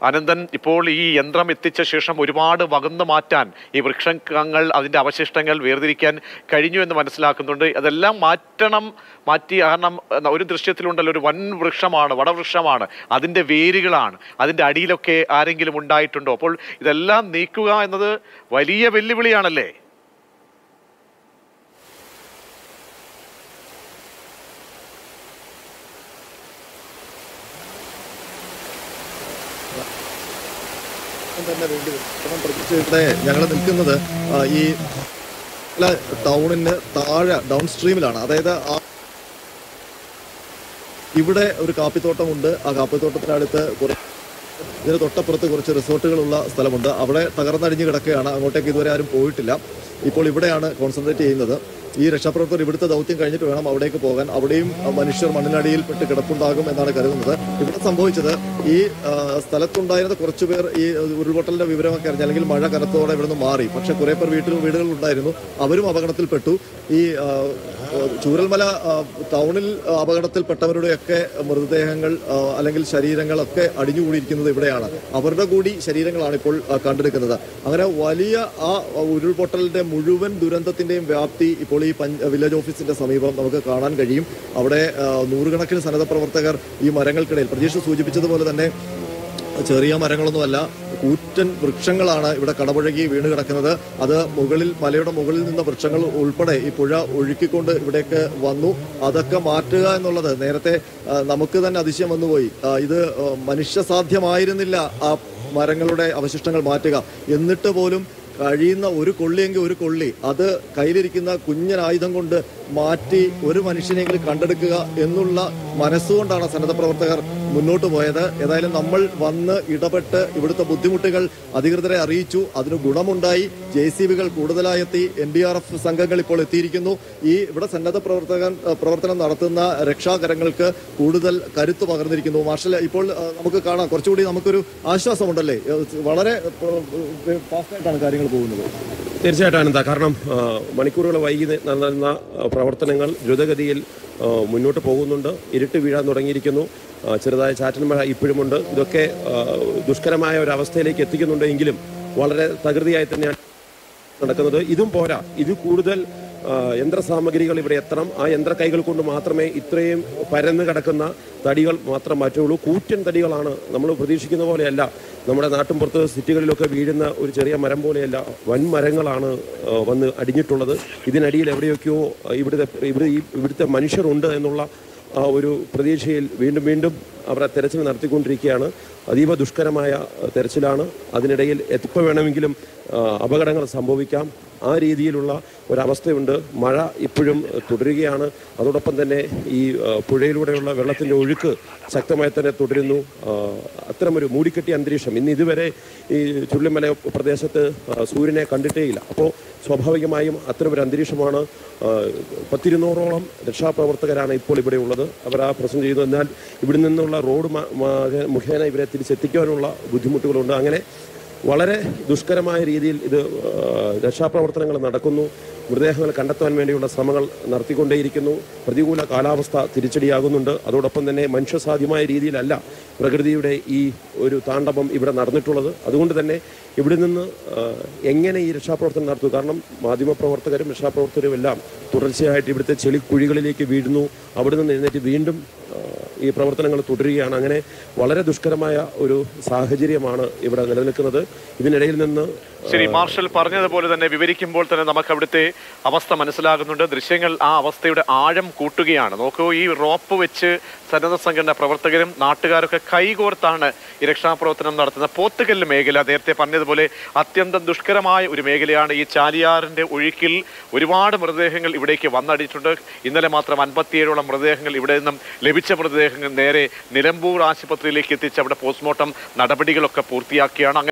അനന്തൻ ഇപ്പോൾ ഈ യന്ത്രം എത്തിച്ച ശേഷം ഒരുപാട് വകന്നു മാറ്റാൻ ഈ വൃക്ഷങ്ങൾ അതിൻ്റെ അവശിഷ്ടങ്ങൾ വേർതിരിക്കാൻ കഴിഞ്ഞു എന്ന് മനസ്സിലാക്കുന്നുണ്ട് അതെല്ലാം മാറ്റണം മാറ്റി കാരണം എന്ന ഒരു ദൃശ്യത്തിലുണ്ടല്ലോ ഒരു വൻ വൃക്ഷമാണ് വടവൃക്ഷമാണ് അതിൻ്റെ വേരുകളാണ് അതിൻ്റെ അടിയിലൊക്കെ ആരെങ്കിലും ഉണ്ടായിട്ടുണ്ടോ അപ്പോൾ ഇതെല്ലാം നീക്കുക എന്നത് വലിയ വെല്ലുവിളിയാണല്ലേ തന്നെ വേണ്ടി വരും കാരണം പ്രത്യേകിച്ച് ഇവിടെ ഞങ്ങൾ നിൽക്കുന്നത് ആ, ഈ അല്ല, ടൗണിന് താഴെ ഡൗൺ സ്ട്രീമിലാണ് അതായത് ആ ഇവിടെ ഒരു കാപ്പിത്തോട്ടമുണ്ട് ആ കാപ്പിത്തോട്ടത്തിനടുത്ത് കുറേ ഇതിന് തൊട്ടപ്പുറത്ത് കുറച്ച് റിസോർട്ടുകളുള്ള സ്ഥലമുണ്ട് അവിടെ തകർന്നടിഞ്ഞ് കിടക്കുകയാണ് അങ്ങോട്ടേക്ക് ഇതുവരെ ആരും പോയിട്ടില്ല ഇപ്പോൾ ഇവിടെയാണ് കോൺസെൻട്രേറ്റ് ചെയ്യുന്നത് ഈ രക്ഷാപ്രവർത്തകർ ഇവിടുത്തെ ദൗത്യം കഴിഞ്ഞിട്ട് വേണം അവിടേക്ക് പോകാൻ അവിടെയും ആ, മനുഷ്യർ മണ്ണിനടിയിൽപ്പെട്ട് കിടപ്പുണ്ടാകും എന്നാണ് കരുതുന്നത് ഇവിടെ സംഭവിച്ചത് ഈ ആ, സ്ഥലത്തുണ്ടായിരുന്ന കുറച്ചുപേർ ഈ ഉരുൾപൊട്ടലിന്റെ വിവരമൊക്കെ അറിഞ്ഞു അല്ലെങ്കിൽ മഴ കനത്തോടെ ഇവിടുന്ന് മാറി പക്ഷെ കുറെ പേർ വീട്ടിൽ വീടുകളിൽ ഉണ്ടായിരുന്നു അവരും അപകടത്തിൽപ്പെട്ടു ഈ ആ, ചൂരൽമല ആ, ടൗണിൽ ആ, അപകടത്തിൽപ്പെട്ടവരുടെയൊക്കെ മൃതദേഹങ്ങൾ ആ, അല്ലെങ്കിൽ ശരീരങ്ങളൊക്കെ അടിഞ്ഞുകൂടിയിരിക്കുന്നത് ഇവിടെയാണ് അവരുടെ കൂടി ശരീരങ്ങളാണ് ഇപ്പോൾ ആ, കണ്ടെടുക്കുന്നത് അങ്ങനെ വലിയ ആ ഉരുൾപൊട്ടലിന്റെ മുഴുവൻ ദുരന്തത്തിന്റെയും വ്യാപ്തി ഇപ്പോൾ ഈ പഞ്ച വില്ലേജ് ഓഫീസിന്റെ സമീപം നമുക്ക് കാണാൻ കഴിയും അവിടെ ആ, നൂറുകണക്കിന് സന്നദ്ധ പ്രവർത്തകർ ഈ മരങ്ങൾക്കിടയിൽ പ്രതീക്ഷ സൂചിപ്പിച്ചതുപോലെ തന്നെ ചെറിയ മരങ്ങളൊന്നുമല്ല കൂറ്റൻ വൃക്ഷങ്ങളാണ് ഇവിടെ കടപുഴകി വീണ് കിടക്കുന്നത് അത് മുകളിൽ മലയുടെ മുകളിൽ നിന്ന വൃക്ഷങ്ങൾ ഉൾപ്പെടെ ഈ പുഴ ഒഴുക്കിക്കൊണ്ട് ഇവിടേക്ക് വന്നു അതൊക്കെ മാറ്റുക എന്നുള്ളത് നേരത്തെ ആ, നമുക്ക് തന്നെ അതിശയം വന്നുപോയി ആ, ഇത് ആ, മനുഷ്യസാധ്യമായിരുന്നില്ല ആ മരങ്ങളുടെ അവശിഷ്ടങ്ങൾ മാറ്റുക എന്നിട്ട് പോലും കഴിയുന്ന ഒരു കൊള്ളിയെങ്കിൽ ഒരു കൊള്ളി അത് കയ്യിലിരിക്കുന്ന കുഞ്ഞൻ ആയുധം കൊണ്ട് മാറ്റി ഒരു മനുഷ്യനെങ്കിലും കണ്ടെടുക്കുക എന്നുള്ള മനസ്സുകൊണ്ടാണ് സന്നദ്ധ പ്രവർത്തകർ മുന്നോട്ട് പോയത് ഏതായാലും നമ്മൾ വന്ന് ഇടപെട്ട് ഇവിടുത്തെ ബുദ്ധിമുട്ടുകൾ അധികൃതരെ അറിയിച്ചു അതിന് ഗുണമുണ്ടായി ജെ സി ബികൾ കൂടുതലായെത്തി എൻ ഡി ആർ എഫ് സംഘങ്ങൾ ഇപ്പോൾ എത്തിയിരിക്കുന്നു ഈ ഇവിടെ സന്നദ്ധ പ്രവർത്തകൻ ഏഹ്, പ്രവർത്തനം നടത്തുന്ന രക്ഷാകരങ്ങൾക്ക് കൂടുതൽ കരുത്ത് പകർന്നിരിക്കുന്നു മാർഷൽ ഇപ്പോൾ ഏഹ്, നമുക്ക് കാണാം കുറച്ചുകൂടി നമുക്കൊരു ആശ്വാസമുണ്ടല്ലേ ഏഹ്, വളരെ ഫാസ്റ്റായിട്ടാണ് കാര്യങ്ങൾ പോകുന്നത് തീർച്ചയായിട്ടും ആനന്ദ കാരണം ആ, മണിക്കൂറുകൾ വൈകി നടന്ന ആ, പ്രവർത്തനങ്ങൾ ദ്രുതഗതിയിൽ ആ, മുന്നോട്ട് പോകുന്നുണ്ട് ഇരുട്ട് വീഴാൻ തുടങ്ങിയിരിക്കുന്നു ആ, ചെറുതായ ചാറ്റൽ മഴ ഇപ്പോഴുമുണ്ട് ഇതൊക്കെ ആ, ദുഷ്കരമായ ഒരു അവസ്ഥയിലേക്ക് എത്തിക്കുന്നുണ്ട് എങ്കിലും വളരെ തകൃതിയായി തന്നെയാണ് നടക്കുന്നത് ഇതും പോരാ ഇത് കൂടുതൽ ആ, യന്ത്രസാമഗ്രികൾ ഇവിടെ എത്തണം ആ യന്ത്ര കൈകൾ കൊണ്ട് മാത്രമേ ഇത്രയും പരന്ന് കിടക്കുന്ന തടികൾ മാത്രം മാറ്റുള്ളൂ കൂറ്റൻ തടികളാണ് നമ്മൾ പ്രതീക്ഷിക്കുന്ന പോലെയല്ല നമ്മുടെ നാട്ടിൻപുറത്ത് സിറ്റികളിലൊക്കെ വീഴുന്ന ഒരു ചെറിയ മരം പോലെയല്ല വൻ മരങ്ങളാണ് ആ, വന്ന് അടിഞ്ഞിട്ടുള്ളത് ഇതിനടിയിൽ എവിടെയൊക്കെയോ ആ, ഇവിടുത്തെ ഇവിടെ ഈ ഇവിടുത്തെ മനുഷ്യരുണ്ട് എന്നുള്ള ആ ഒരു പ്രതീക്ഷയിൽ വീണ്ടും വീണ്ടും അവരെ തെരച്ചിൽ നടത്തിക്കൊണ്ടിരിക്കുകയാണ് അതീവ ദുഷ്കരമായ ആ, തെരച്ചിലാണ് അതിനിടയിൽ എപ്പോൾ വേണമെങ്കിലും ആ, അപകടങ്ങൾ സംഭവിക്കാം ആ രീതിയിലുള്ള ഒരവസ്ഥയുണ്ട് മഴ ഇപ്പോഴും തുടരുകയാണ് അതോടൊപ്പം തന്നെ ഈ ആ, പുഴയിലൂടെയുള്ള വെള്ളത്തിൻ്റെ ഒഴുക്ക് ശക്തമായി തന്നെ തുടരുന്നു ആ, അത്തരമൊരു മൂടിക്കെട്ടിയ അന്തരീക്ഷം ഇന്ന് ഇതുവരെ ഈ ചുള്ളിമല പ്രദേശത്ത് ആ, സൂര്യനെ കണ്ടിട്ടേയില്ല അപ്പോൾ സ്വാഭാവികമായും അത്തരമൊരു അന്തരീക്ഷമാണ് ആ, പത്തിരുന്നൂറോളം രക്ഷാപ്രവർത്തകരാണ് ഇപ്പോൾ ഇവിടെ ഉള്ളത് അവർ ആ പ്രശ്നം ചെയ്യുന്നു എന്നാൽ ഇവിടെ നിന്നുള്ള റോഡ് മ- മാ- മുഖേന ഇവരെ തിരിച്ചെത്തിക്കാനുള്ള ബുദ്ധിമുട്ടുകളുണ്ട് അങ്ങനെ വളരെ ദുഷ്കരമായ രീതിയിൽ ഇത് ആ, രക്ഷാപ്രവർത്തനങ്ങൾ നടക്കുന്നു മൃതദേഹങ്ങൾ കണ്ടെത്താൻ വേണ്ടിയുള്ള ശ്രമങ്ങൾ നടത്തിക്കൊണ്ടേയിരിക്കുന്നു പ്രതികൂല കാലാവസ്ഥ തിരിച്ചടിയാകുന്നുണ്ട് അതോടൊപ്പം തന്നെ മനുഷ്യസാധ്യമായ രീതിയിലല്ല പ്രകൃതിയുടെ ഈ ഒരു താണ്ഡവം ഇവിടെ നടന്നിട്ടുള്ളത് അതുകൊണ്ട് തന്നെ ഇവിടെ നിന്ന് ആ, എങ്ങനെ ഈ രക്ഷാപ്രവർത്തനം നടത്തും കാരണം മാധ്യമപ്രവർത്തകരും രക്ഷാപ്രവർത്തകരും എല്ലാം തുടർച്ചയായിട്ട് ഇവിടുത്തെ ചെളിക്കുഴികളിലേക്ക് വീഴുന്നു അവിടെ നിന്ന് എഴുന്നേറ്റ് വീണ്ടും ആ, ഈ പ്രവർത്തനങ്ങൾ തുടരുകയാണ് അങ്ങനെ വളരെ ദുഷ്കരമായ ഒരു സാഹചര്യമാണ് ഇവിടെ നിലനിൽക്കുന്നത് ഇതിനിടയിൽ നിന്ന് ശരി മാർഷൽ പറഞ്ഞതുപോലെ തന്നെ വിവരിക്കുമ്പോൾ തന്നെ നമുക്ക് അവിടുത്തെ അവസ്ഥ മനസ്സിലാകുന്നുണ്ട് ദൃശ്യങ്ങൾ ആ അവസ്ഥയുടെ ആഴം കൂട്ടുകയാണ് നോക്കൂ ഈ റോപ്പ് വെച്ച് സന്നദ്ധ സംഘടന പ്രവർത്തകരും നാട്ടുകാരൊക്കെ കൈകോർത്താണ് ഈ രക്ഷാപ്രവർത്തനം നടത്തുന്നത് പോത്തുകല്ല് മേഖല നേരത്തെ പറഞ്ഞതുപോലെ അത്യന്തം ദുഷ്കരമായ ഒരു മേഖലയാണ് ഈ ചാലിയാറിന്റെ ഒഴുക്കിൽ ഒരുപാട് മൃതദേഹങ്ങൾ ഇവിടേക്ക് വന്നടിച്ചിട്ടുണ്ട് ഇന്നലെ മാത്രം അൻപത്തിയേഴോളം മൃതദേഹങ്ങൾ ഇവിടെ നിന്നും ലഭിച്ച മൃതദേഹങ്ങൾ നേരെ നിലമ്പൂർ ആശുപത്രിയിലേക്ക് എത്തിച്ച് അവിടെ പോസ്റ്റ്മോർട്ടം നടപടികളൊക്കെ പൂർത്തിയാക്കിയാണ് അങ്ങനെ